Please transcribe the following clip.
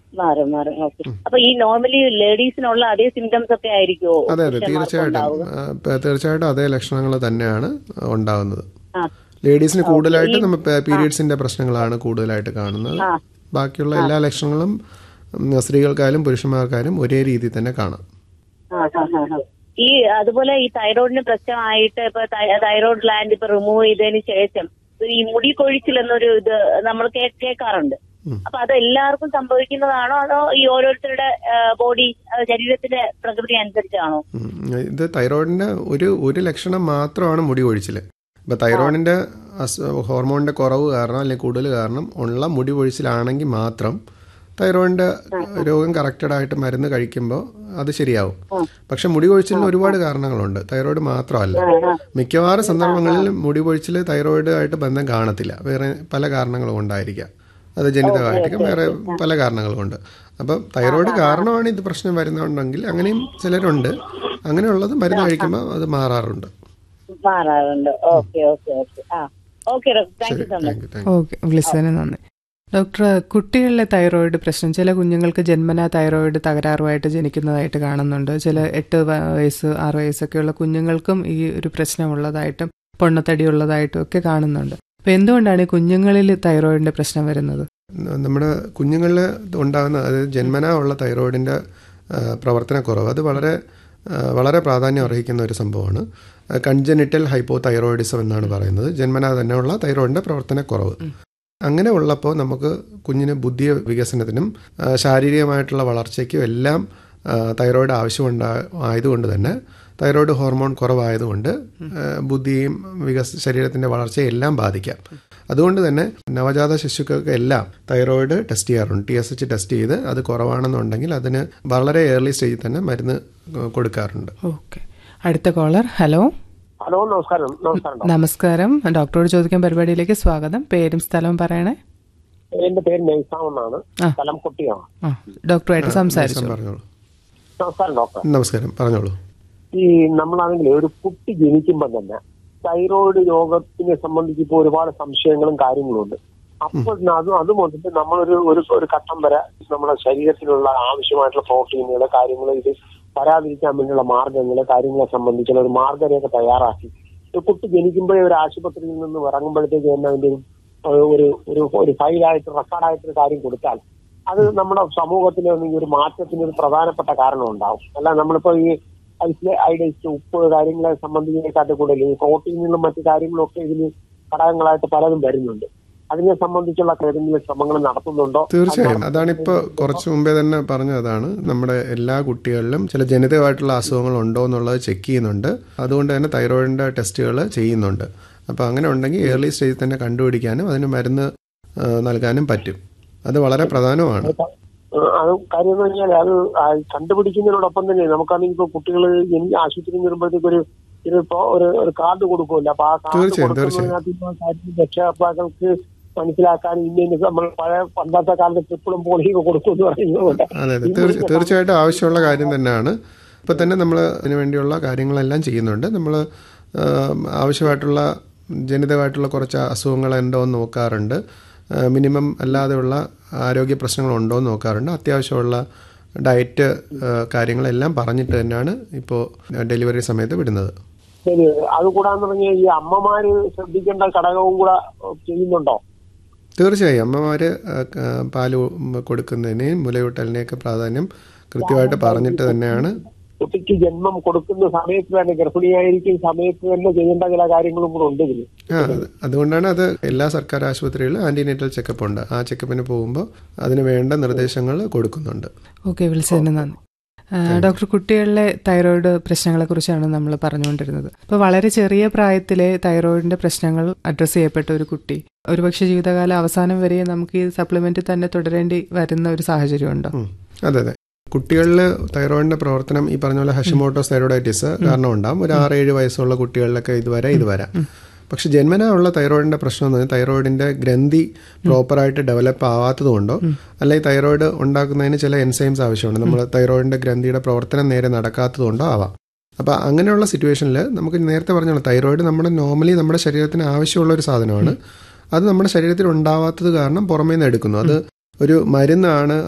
മാറും മാറും ഓക്കെ അപ്പൊ ഈ നോർമലി ലേഡീസിനുള്ള അതേ സിംറ്റംസ് ഒക്കെ ആയിരിക്കുമോ അതെ അതെ പുരുഷന്മാർക്കും തീർച്ചയായിട്ടും ഉണ്ടാവുക? ആ, പ- തീർച്ചയായിട്ടും അതേ ലക്ഷണങ്ങൾ തന്നെയാണ് ഉണ്ടാവുന്നത് ആ. ലേഡീസിന് കൂടുതലായിട്ട് നമ്മൾ പീരീഡ്സിന്റെ പ്രശ്നങ്ങളാണ് കൂടുതലായിട്ട് കാണുന്നത് ആ. ബാക്കിയുള്ള എല്ലാ ലക്ഷണങ്ങളും ഉം, സ്ത്രീകൾക്കായാലും പുരുഷന്മാർക്കായാലും ഒരേ രീതിയിൽ തന്നെ കാണാം ആ, ആ, ആ, ആ. ഈ അതുപോലെ ഈ തൈറോയിഡിന് പ്രശ്നമായിട്ട് ഇപ്പൊ തൈറോയിഡ് ഗ്ലാൻഡ് ഇപ്പൊ റിമൂവ് ചെയ്തതിന് ശേഷം ഈ മുടി കൊഴിച്ചിൽ എന്നൊരു ഇത് നമ്മൾ കേ- കേൾക്കാറുണ്ട് അപ്പൊ അത് എല്ലാവർക്കും സംഭവിക്കുന്നതാണോ അതോ ഈ ഓരോരുത്തരുടെ ബോഡി ശരീരത്തിന്റെ പ്രകൃതി അനുസരിച്ചാണോ ഉം. ഇത് തൈറോയിഡിന്റെ ഒരു ഒരു ലക്ഷണം മാത്രമാണ് മുടി കൊഴിച്ചിൽ ഇപ്പൊ തൈറോയിഡിന്റെ അസ് ഹോർമോണിന്റെ കുറവ് കാരണം അല്ലെങ്കിൽ കൂടുതൽ കാരണം ഉള്ള മുടി കൊഴിച്ചിലാണെങ്കിൽ മാത്രം തൈറോയിഡിന്റെ രോഗം കറക്റ്റഡ് ആയിട്ട് മരുന്ന് കഴിക്കുമ്പോൾ അത് ശരിയാവും പക്ഷെ മുടി കൊഴിച്ചിലിന് ഒരുപാട് കാരണങ്ങളുണ്ട് തൈറോയിഡ് മാത്രമല്ല മിക്കവാറും സന്ദർഭങ്ങളിൽ മുടി കൊഴിച്ചിൽ തൈറോയിഡ് ആയിട്ട് ബന്ധം കാണത്തില്ല വേറെ പല കാരണങ്ങളും കൊണ്ടായിരിക്കാം അത് ജനിതകമായിരിക്കും വേറെ പല കാരണങ്ങളുമുണ്ട് അപ്പം തൈറോയിഡ് കാരണമാണ് ഇത് പ്രശ്നം വരുന്നുണ്ടെങ്കിൽ അങ്ങനെയും ചിലരുണ്ട് അങ്ങനെയുള്ളത് മരുന്ന് കഴിക്കുമ്പോൾ അത് മാറാറുണ്ട് മാറാറുണ്ട് ഓക്കെ ഓക്കെ ഓക്കെ ആ ഓക്കെ താങ്ക് യു ശരി so much thank you thank you okay വിളിച്ചതിന് നന്ദി ഡോക്ടർ കുട്ടികളിലെ തൈറോയിഡ് പ്രശ്നം ചില കുഞ്ഞുങ്ങൾക്ക് ജന്മനാ തൈറോയിഡ് തകരാറുമായിട്ട് ജനിക്കുന്നതായിട്ട് കാണുന്നുണ്ട് ചില എട്ട് വ- വയസ്സ് ആറ് വയസ്സൊക്കെയുള്ള കുഞ്ഞുങ്ങൾക്കും ഈ ഒരു പ്രശ്നമുള്ളതായിട്ടും പൊണ്ണത്തടി ഉള്ളതായിട്ടും ഒക്കെ കാണുന്നുണ്ട് അപ്പൊ എന്തുകൊണ്ടാണ് ഈ കുഞ്ഞുങ്ങളിൽ തൈറോയിഡിന്റെ പ്രശ്നം വരുന്നത് നമ്മുടെ കുഞ്ഞുങ്ങളിൽ ഉണ്ടാകുന്ന അതായത് ജന്മനാ ഉള്ള തൈറോയിഡിൻ്റെ പ്രവർത്തനക്കുറവ് അത് വളരെ ആ, വളരെ പ്രാധാന്യം അർഹിക്കുന്ന ഒരു സംഭവമാണ് കൺജനിറ്റൽ ഹൈപ്പോ തൈറോയിഡിസം എന്നാണ് പറയുന്നത് ജന്മനാ തന്നെയുള്ള തൈറോയിഡിൻ്റെ പ്രവർത്തനക്കുറവ് അങ്ങനെ ഉള്ളപ്പോൾ നമുക്ക് കുഞ്ഞിന് ബുദ്ധി വികസനത്തിനും ആ, ശാരീരികമായിട്ടുള്ള വളർച്ചയ്ക്കും എല്ലാം ആ, തൈറോയിഡ് ആവശ്യമുണ്ടാ ആയതുകൊണ്ട് തന്നെ തൈറോയിഡ് ഹോർമോൺ കുറവായതുകൊണ്ട് ആ, ബുദ്ധിയും വികസ ശരീരത്തിൻ്റെ വളർച്ചയെ എല്ലാം ബാധിക്കാം അതുകൊണ്ട് തന്നെ നവജാത ശിശുക്കൾക്ക് എല്ലാം തൈറോയിഡ് ടെസ്റ്റ് ചെയ്യാറുണ്ട് ടി എസ് എച്ച് ടെസ്റ്റ് ചെയ്ത് അത് കുറവാണെന്നുണ്ടെങ്കിൽ അതിന് വളരെ ഏർലി സ്റ്റേജിൽ തന്നെ മരുന്ന് കൊടുക്കാറുണ്ട് ഓക്കെ അടുത്ത കോളർ ഹലോ ഹലോ നമസ്കാരം നമസ്കാരം ഡോക്ടർ. നമസ്കാരം ഡോക്ടറോട് ചോദിക്കാൻ പരിപാടിയിലേക്ക് സ്വാഗതം പേരും സ്ഥലവും പറയണേ എന്റെ പേര് നൈസാം എന്നാണ് ആ. സ്ഥലം കുട്ടിയാണ് ആ ഡോക്ടറുമായിട്ട് സംസാരിച്ചു പറഞ്ഞോളൂ നമസ്കാരം ഡോക്ടർ നമസ്കാരം പറഞ്ഞോളൂ ഈ നമ്മളാണെങ്കിൽ ഒരു കുട്ടി ജനിക്കുമ്പോൾ തന്നെ തൈറോയിഡ് രോഗത്തിനെ സംബന്ധിച്ച് ഇപ്പോൾ ഒരുപാട് സംശയങ്ങളും കാര്യങ്ങളും ഉണ്ട് അപ്പോൾ അത് അത് മുതൽ നമ്മളൊരു ഒരു ഒരു ഘട്ടം വരെ നമ്മുടെ ശരീരത്തിലുള്ള ആവശ്യമായിട്ടുള്ള പ്രോട്ടീനുകൾ കാര്യങ്ങൾ ഇത് വരാതിരിക്കാൻ വേണ്ടിയുള്ള മാർഗങ്ങൾ കാര്യങ്ങളെ സംബന്ധിച്ചുള്ള ഒരു മാർഗരേഖ തയ്യാറാക്കി ഒരു കുട്ടി ജനിക്കുമ്പോഴേ ഒരു ആശുപത്രിയിൽ നിന്ന് ഇറങ്ങുമ്പോഴത്തേക്ക് തന്നെ അതിന്റെ ഒരു ഒരു ഒരു ഒരു ഫയലായിട്ട് റെക്കോർഡായിട്ടൊരു കാര്യം കൊടുത്താൽ അത് നമ്മുടെ സമൂഹത്തിൽ ഒരു മാറ്റത്തിന് ഒരു പ്രധാനപ്പെട്ട കാരണം ഉണ്ടാവും അല്ല നമ്മളിപ്പോ ഈ ഐസ് ഐഡൈസ് ഉപ്പ് കാര്യങ്ങളെ സംബന്ധിച്ചതിനെക്കാട്ടും കൂടുതൽ ഈ പ്രോട്ടീനുകളും മറ്റു കാര്യങ്ങളും ഒക്കെ ഇതിന് ഘടകങ്ങളായിട്ട് പലതും വരുന്നുണ്ട് അതിനെ സംബന്ധിച്ചുള്ള ഏതെങ്കിലും ശ്രമങ്ങൾ നടത്തുന്നുണ്ടോ തീർച്ചയായും അതാണിപ്പോൾ കുറച്ച് മുമ്പേ തന്നെ പറഞ്ഞതാണ് നമ്മുടെ എല്ലാ കുട്ടികളിലും ചില ജനിതകമായിട്ടുള്ള അസുഖങ്ങൾ ഉണ്ടോ എന്നുള്ളത് ചെക്ക് ചെയ്യുന്നുണ്ട് അതുകൊണ്ട് തന്നെ തൈറോയിഡിൻ്റെ ടെസ്റ്റുകൾ ചെയ്യുന്നുണ്ട് അപ്പോൾ അങ്ങനെ ഉണ്ടെങ്കിൽ ഏർലി സ്റ്റേജിൽ തന്നെ കണ്ടുപിടിക്കാനും അതിന് മരുന്ന് ആ, നൽകാനും പറ്റും അത് വളരെ പ്രധാനമാണ് ഏഹ് അത് കാര്യം എന്ന് പറഞ്ഞാൽ അത് ആ കണ്ടുപിടിക്കുന്നതിനോടൊപ്പം തന്നെ നമുക്കാണെങ്കിൽ ഇപ്പൊ കുട്ടികൾ എനിക്ക് ആശുപത്രിയിൽ വരുമ്പോഴത്തേക്ക് ഒരു ഒരു ഇപ്പൊ ഒരു ഒരു കാർഡ് കൊടുക്കുമല്ലോ അപ്പൊ ആ കാർഡ് തീർച്ചയായും, കൊടുക്കുന്നതിനകത്ത് ഇപ്പൊ കാര്യം രക്ഷകർത്താക്കൾക്ക് മനസ്സിലാക്കാൻ ഇന്ന ഇന്ന നമ്മൾ പഴയ പണ്ടത്തെ കാലത്ത് ട്രിപ്പിളും പോളിയും കൊടുക്കുമെന്ന് പറയുന്നത് അതെ അതെ തീർച്ച- തീർച്ചയായിട്ടും ആവശ്യമുള്ള കാര്യം തന്നെയാണ് ഇപ്പം തന്നെ നമ്മൾ അതിനു വേണ്ടിയുള്ള കാര്യങ്ങളെല്ലാം ചെയ്യുന്നുണ്ട് നമ്മൾ ആവശ്യമായിട്ടുള്ള ജനിതകമായിട്ടുള്ള കുറച്ച് അസുഖങ്ങൾ ഉണ്ടോ എന്ന് നോക്കാറുണ്ട് മിനിമം അല്ലാതെയുള്ള ആരോഗ്യ പ്രശ്നങ്ങളുണ്ടോ എന്ന് നോക്കാറുണ്ട് അത്യാവശ്യമുള്ള ഡയറ്റ് കാര്യങ്ങളെല്ലാം പറഞ്ഞിട്ട് തന്നെയാണ് ഇപ്പോൾ ഡെലിവറി സമയത്ത് വിടുന്നത് ശരി അത് കൂടാന്ന് പറഞ്ഞാൽ ഈ അമ്മമാര് ശ്രദ്ധിക്കേണ്ട ഘടകവും കൂടെ ചെയ്യുന്നുണ്ടോ തീർച്ചയായും അമ്മമാർ പാല് കൊടുക്കുന്നതിനെയും മുലയൂട്ടലിനെയൊക്കെ പ്രാധാന്യം കൃത്യമായിട്ട് പറഞ്ഞിട്ട് തന്നെയാണ് കുട്ടിക്ക് ജന്മം കൊടുക്കുന്ന സമയത്ത് തന്നെ ഗർഭിണിയായിരിക്കും സമയത്ത് തന്നെ ചെയ്യേണ്ട ചില കാര്യങ്ങളും കൂടെ ഉണ്ട് ഇതിന് ആ അത് അതുകൊണ്ടാണ് അത് എല്ലാ സർക്കാർ ആശുപത്രികളിലും ആന്റിനേറ്റൽ ചെക്കപ്പ് ഉണ്ട് ആ ചെക്കപ്പിന് പോകുമ്പോൾ അതിന് വേണ്ട നിർദ്ദേശങ്ങൾ കൊടുക്കുന്നുണ്ട് ഓക്കെ വിളിച്ചതിന് നന്ദി ആ, ഡോക്ടർ കുട്ടികളിലെ തൈറോയിഡ് പ്രശ്നങ്ങളെ കുറിച്ചാണ് നമ്മൾ പറഞ്ഞുകൊണ്ടിരുന്നത് അപ്പോൾ വളരെ ചെറിയ പ്രായത്തിലെ തൈറോയിഡിന്റെ പ്രശ്നങ്ങൾ അഡ്രസ്സ് ചെയ്യപ്പെട്ട ഒരു കുട്ടി ഒരുപക്ഷെ ജീവിതകാല അവസാനം വരെ നമുക്ക് ഈ സപ്ലിമെന്റ് തന്നെ തുടരേണ്ടി വരുന്ന ഒരു സാഹചര്യമുണ്ടോ ഉം. അതെ അതെ കുട്ടികളിൽ തൈറോയിഡിന്റെ പ്രവർത്തനം ഈ പറഞ്ഞ പോലെ ഹഷിമോട്ടോസ് തൈറോയിഡൈറ്റിസ് കാരണം ഉണ്ടാവും ഒരു ആറ് ഏഴ് വയസ്സുള്ള കുട്ടികളിലൊക്കെ ഇത് വരെ ഇത് വരാം പക്ഷെ ജന്മനാ ഉള്ള തൈറോയിഡിന്റെ പ്രശ്നം എന്ന് പറഞ്ഞാൽ തൈറോയിഡിന്റെ ഗ്രന്ഥി പ്രോപ്പറായിട്ട് ഡെവലപ്പ് ആവാത്തത് കൊണ്ടോ അല്ലെങ്കിൽ തൈറോയിഡ് ഉണ്ടാക്കുന്നതിന് ചില എൻസൈംസ് ആവശ്യമുണ്ട് നമ്മൾ തൈറോയിഡിന്റെ ഗ്രന്ഥിയുടെ പ്രവർത്തനം നേരെ നടക്കാത്തത് കൊണ്ടോ ആവാം അപ്പോൾ അങ്ങനെയുള്ള സിറ്റുവേഷനിൽ നമുക്ക് നേരത്തെ പറഞ്ഞോളൂ തൈറോയിഡ് നമ്മുടെ നോർമലി നമ്മുടെ ശരീരത്തിന് ആവശ്യമുള്ള ഒരു സാധനമാണ് അത് നമ്മുടെ ശരീരത്തിൽ ഉണ്ടാവാത്തത് കാരണം പുറമേ നിന്ന് എടുക്കുന്നു അത് ഒരു മരുന്നാണ്